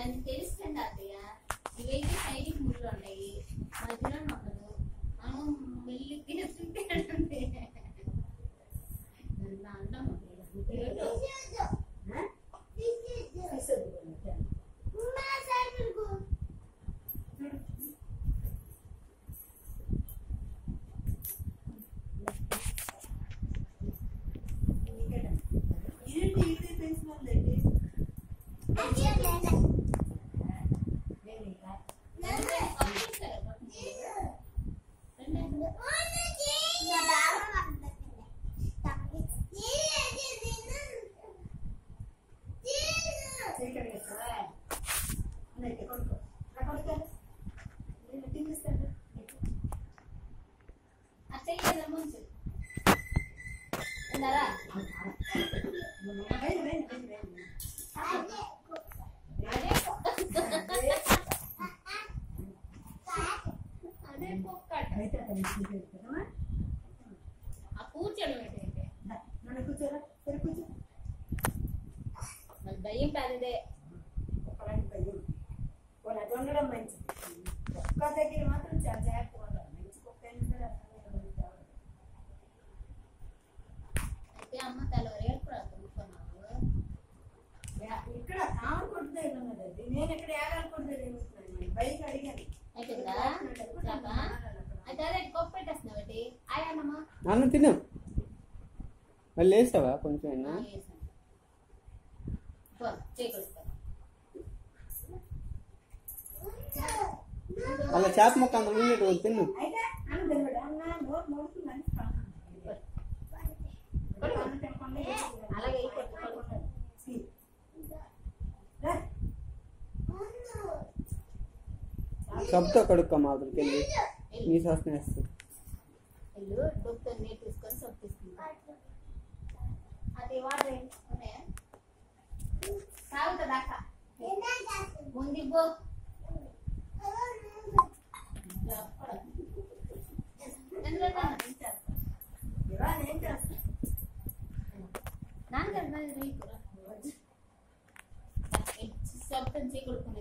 దానికి తెలుస్తుంది అత్తయ్య ఇవైతే సైడ్కి ముళ్ళు ఉంటాయి మధ్యలో ఉండదు మనం మెల్లి తీసుకుంటే ఉంటుంది. నన్ను అంటాం అత్తయ్య. ఇదేంటి ఇది తెలిసిన వాళ్ళేంటి? అంటే పంపిస్తారా పక్కన? రండి. చీకటి కదా? అన్నయ్య, కొనుక్కో. రా, కొనుక్కో. నేను తినిపిస్తాను. అత్తయ్య కదా ముందు ఉన్నారా రండి, రండి, రండి, రండి. అదే అదే పొక్కట అయితే అక్కడ కూర్చోండి కదమ్మా? ఆ కూర్చోడం ఏంటంటే దా, నాన్న కూర్చోరా సరే కూర్చో మరి భయం పెద్దదే ఒకలాంటి భయం వాళ్ళు అది ఉండడం మంచిది ఒక్క దగ్గర మాత్రం చాలా జాగ్రత్తగా ఉండాలి మంచి కుక్క అయినా సరే అసలు ఎవరికి తేవద్దు. అయితే అమ్మ తెల్లవారు కూడా కొనుక్కున్నావు యా, ఇక్కడ ఆమె కొడుతుంది ఉన్నది అది నేను ఇక్కడ ఏడాది కొడుతుంది బైక్ అడిగాను అయిపోయిందా చాప అయితే అదే కొప్పు పెట్టేస్తున్నావు ఏంటి ఆయానమ్మా అన్నం తిను మళ్ళీ వేసావా కొంచెం అయినా చేయకొడుతా అలా చేప మొక్క అంత ముందు తిను అయితే అన్న తినబడి అన్న నోరు మోడుతుందని అలాగే కొట్టు, కొట్టు. సబ్తో కడుక్కో మాత్రం కింద నీ శ్వాసన వేస్తుంది వెళ్ళు డొక్తో నీరు తీసుకొని సొప్పు తీసుకుంటా అది వాటర్ ఏంటి? ఉన్నాయా తాగుతా దాకా ముందుకు పో ఎందులో నాన్న? ఇవాళ ఏం చేస్తా నాన్నగారు మరి నీకు రా. సొప్పని చీకొడుకున్నాను